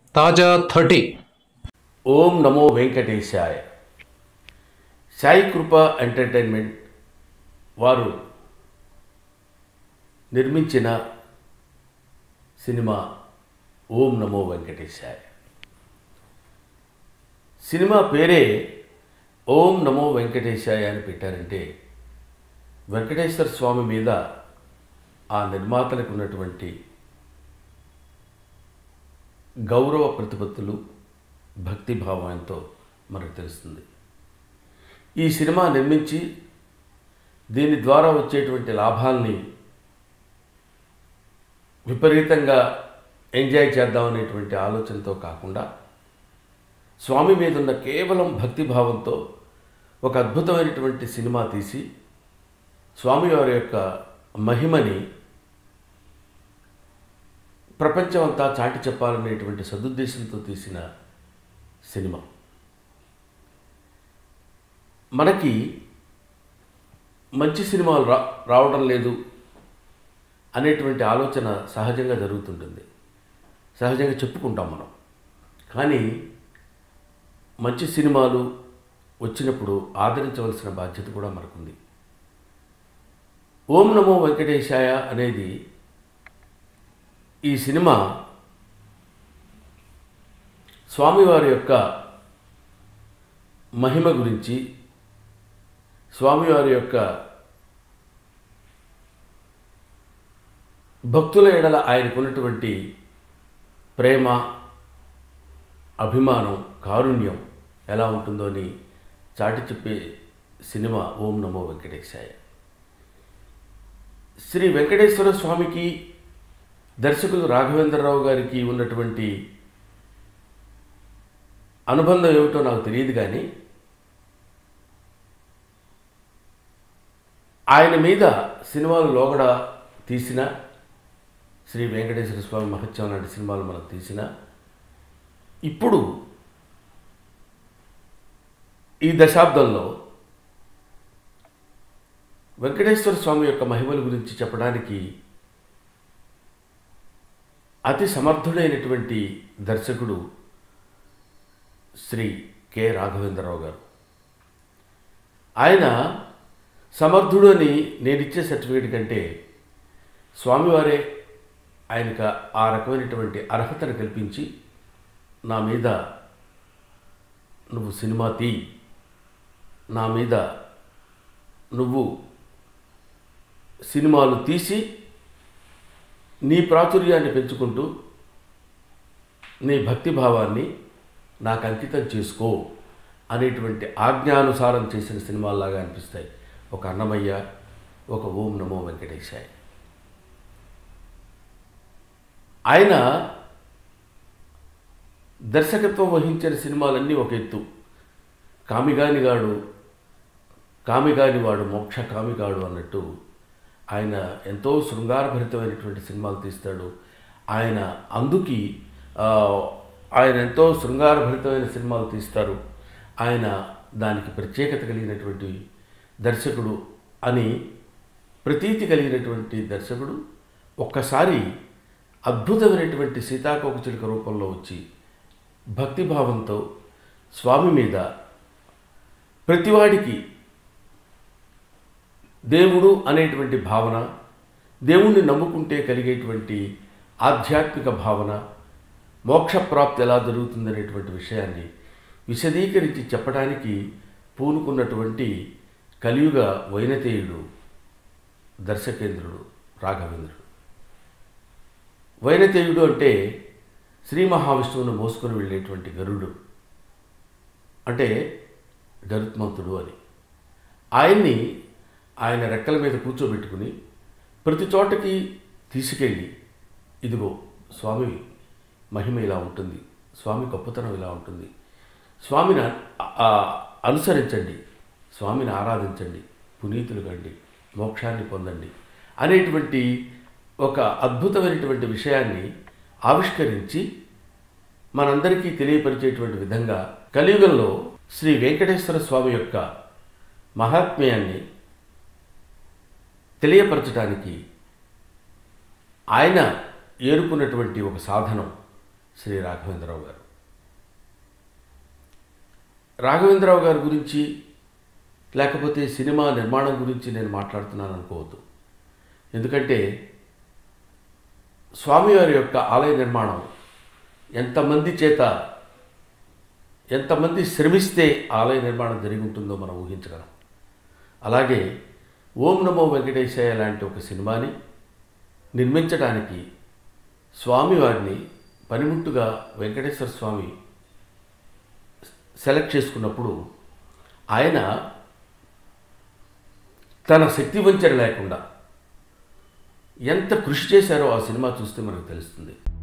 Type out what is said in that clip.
తాజా థర్టీ ఓం నమో వెంకటేశాయ సాయి కృప ఎంటర్టైన్మెంట్ వారు నిర్మించిన సినిమా ఓం నమో వెంకటేశాయ సినిమా పేరే ఓం నమో వెంకటేశాయ అని పెట్టారంటే వెంకటేశ్వర స్వామి మీద ఆ నిర్మాతలకు ఉన్నటువంటి గౌరవ ప్రతిపత్తులు భక్తిభావంతో మనకు తెలుస్తుంది ఈ సినిమా నిర్మించి దీని ద్వారా వచ్చేటువంటి లాభాల్ని విపరీతంగా ఎంజాయ్ చేద్దామనేటువంటి ఆలోచనతో కాకుండా స్వామి మీద ఉన్న కేవలం భక్తిభావంతో ఒక అద్భుతమైనటువంటి సినిమా తీసి స్వామివారి యొక్క మహిమని ప్రపంచమంతా చాటి చెప్పాలనేటువంటి సదుద్దేశంతో తీసిన సినిమా మనకి మంచి సినిమాలు రా రావడం లేదు అనేటువంటి ఆలోచన సహజంగా జరుగుతుంటుంది సహజంగా చెప్పుకుంటాం మనం కానీ మంచి సినిమాలు వచ్చినప్పుడు ఆదరించవలసిన బాధ్యత కూడా మనకుంది ఓం నమో వెంకటేశాయ అనేది ఈ సినిమా స్వామివారి యొక్క మహిమ గురించి స్వామివారి యొక్క భక్తుల ఎడల ఆయనకున్నటువంటి ప్రేమ అభిమానం కారుణ్యం ఎలా ఉంటుందో అని చాటి చెప్పే సినిమా ఓం నమో వెంకటేశాయ శ్రీ వెంకటేశ్వర స్వామికి దర్శకులు రాఘవేంద్రరావు గారికి ఉన్నటువంటి అనుబంధం ఏమిటో నాకు తెలియదు కానీ ఆయన మీద సినిమాలు లోగడ తీసిన శ్రీ వెంకటేశ్వర స్వామి మహత్యం లాంటి సినిమాలు మనకు తీసిన ఇప్పుడు ఈ దశాబ్దంలో వెంకటేశ్వర స్వామి యొక్క మహిమల గురించి చెప్పడానికి అతి సమర్థుడైనటువంటి దర్శకుడు శ్రీ కె రాఘవేంద్రరావు గారు ఆయన సమర్థుడు అని నేనిచ్చే సర్టిఫికేట్ కంటే స్వామివారే ఆయనకు ఆ రకమైనటువంటి అర్హతను కల్పించి నా మీద నువ్వు సినిమా తీ నా మీద నువ్వు సినిమాలు తీసి నీ ప్రాచుర్యాన్ని పెంచుకుంటూ నీ భక్తిభావాన్ని నాకు అంకితం చేసుకో అనేటువంటి ఆజ్ఞానుసారం చేసిన సినిమాల్లాగా అనిపిస్తాయి ఒక అన్నమయ్య ఒక ఓం నమో వెంకటేశాయ ఆయన దర్శకత్వం వహించిన సినిమాలన్నీ ఒక ఎత్తు కామిగానిగాడు కామిగానివాడు మోక్ష కామిగాడు అన్నట్టు ఆయన ఎంతో శృంగారభరితమైనటువంటి సినిమాలు తీస్తాడు ఆయన అందుకి ఆ, ఆయన ఎంతో శృంగారభరితమైన సినిమాలు తీస్తారు ఆయన దానికి ప్రత్యేకత కలిగినటువంటి దర్శకుడు అని ప్రతీతి కలిగినటువంటి దర్శకుడు ఒక్కసారి అద్భుతమైనటువంటి సీతాకోకచిలుక రూపంలో వచ్చి భక్తిభావంతో స్వామి మీద ప్రతివాడికి దేవుడు అనేటువంటి భావన దేవుణ్ణి నమ్ముకుంటే కలిగేటువంటి ఆధ్యాత్మిక భావన మోక్షప్రాప్తి ఎలా జరుగుతుందనేటువంటి విషయాన్ని విశదీకరించి చెప్పడానికి పూనుకున్నటువంటి కలియుగ వైనతేయుడు దర్శకేంద్రుడు రాఘవేంద్రుడు వైనతేయుడు అంటే శ్రీ మహావిష్ణువును మోసుకొని వెళ్ళేటువంటి గరుడు అంటే గరుత్మంతుడు అని ఆయన్ని ఆయన రెక్కల మీద కూర్చోబెట్టుకుని ప్రతి చోటకి తీసుకెళ్ళి ఇదిగో స్వామి మహిమ ఇలా ఉంటుంది స్వామి గొప్పతనం ఇలా ఉంటుంది స్వామిని అ- ఆ- అనుసరించండి స్వామిని ఆరాధించండి పునీతులు కండి మోక్షాన్ని పొందండి అనేటువంటి ఒక అద్భుతమైనటువంటి విషయాన్ని ఆవిష్కరించి మనందరికీ తెలియపరిచేటువంటి విధంగా కలియుగంలో శ్రీ వెంకటేశ్వర స్వామి యొక్క మహాత్మ్యాన్ని తెలియపరచడానికి ఆయన ఏరుకున్నటువంటి ఒక సాధనం శ్రీ రాఘవేంద్రరావు గారు రాఘవేంద్రరావు గారి గురించి లేకపోతే సినిమా నిర్మాణం గురించి నేను మాట్లాడుతున్నాను అనుకోవద్దు ఎందుకంటే స్వామివారి యొక్క ఆలయ నిర్మాణం ఎంతమంది చేత ఎంతమంది శ్రమిస్తే ఆలయ నిర్మాణం జరిగి ఉంటుందో మనం ఊహించగలం అలాగే ఓం నమో వెంకటేశాయ లాంటి ఒక సినిమాని నిర్మించడానికి స్వామివారిని పనిముట్టుగా వెంకటేశ్వర స్వామి సెలెక్ట్ చేసుకున్నప్పుడు ఆయన తన శక్తి వంచన లేకుండా ఎంత కృషి చేశారో ఆ సినిమా చూస్తే మనకు తెలుస్తుంది